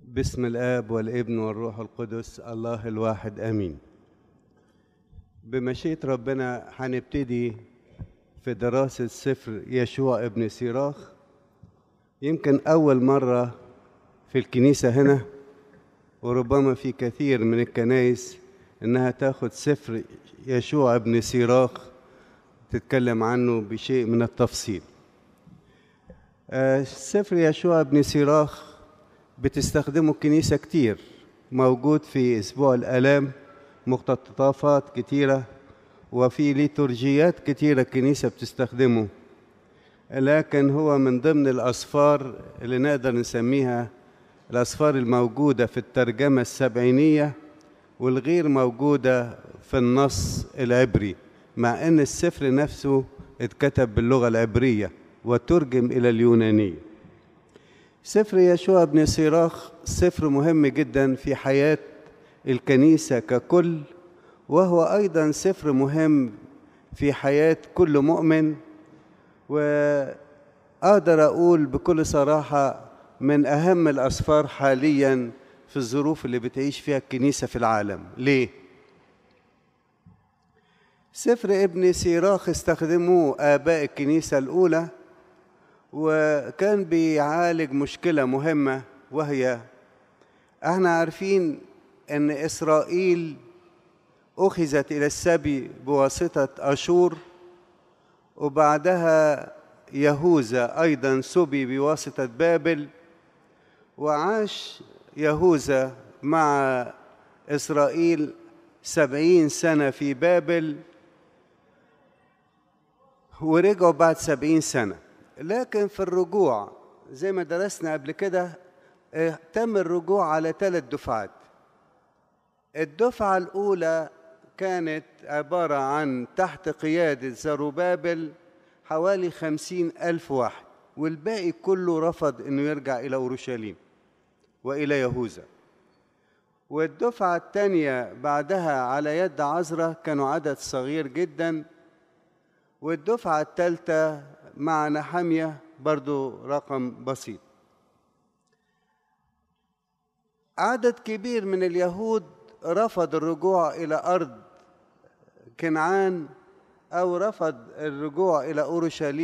باسم الاب والابن والروح القدس الله الواحد امين بمشيئه ربنا هنبتدي في دراسه سفر يشوع ابن سيراخ يمكن اول مره في الكنيسه هنا وربما في كثير من الكنائس انها تاخد سفر يشوع ابن سيراخ تتكلم عنه بشيء من التفصيل آه، سفر يشوع ابن سيراخ بتستخدمه الكنيسة كتير موجود في أسبوع الآلام مقتطفات كتيرة وفي ليتورجيات كتيرة الكنيسة بتستخدمه لكن هو من ضمن الأسفار اللي نقدر نسميها الأسفار الموجودة في الترجمة السبعينية والغير موجودة في النص العبري مع أن السفر نفسه اتكتب باللغة العبرية وترجم إلى اليونانية سفر يشوع بن سيراخ سفر مهم جدا في حياة الكنيسة ككل وهو أيضا سفر مهم في حياة كل مؤمن وأقدر أقول بكل صراحة من أهم الأسفار حاليا في الظروف اللي بتعيش فيها الكنيسة في العالم ليه؟ سفر ابن سيراخ استخدموه آباء الكنيسة الأولى وكان بيعالج مشكلة مهمة وهي احنا عارفين ان اسرائيل اخذت الى السبي بواسطة اشور وبعدها يهوذا ايضا سبي بواسطة بابل وعاش يهوذا مع اسرائيل سبعين سنة في بابل ورجعوا بعد سبعين سنة لكن في الرجوع زي ما درسنا قبل كده اه تم الرجوع على ثلاث دفعات الدفعة الأولى كانت عبارة عن تحت قيادة زروبابل حوالي خمسين ألف واحد والباقي كله رفض أنه يرجع إلى أورشليم وإلى يهوذا والدفعة الثانية بعدها على يد عزرة كانوا عدد صغير جدا والدفعة الثالثة مع نحمية برضو رقم بسيط عدد كبير من اليهود رفض الرجوع إلى أرض كنعان أو رفض الرجوع إلى أورشليم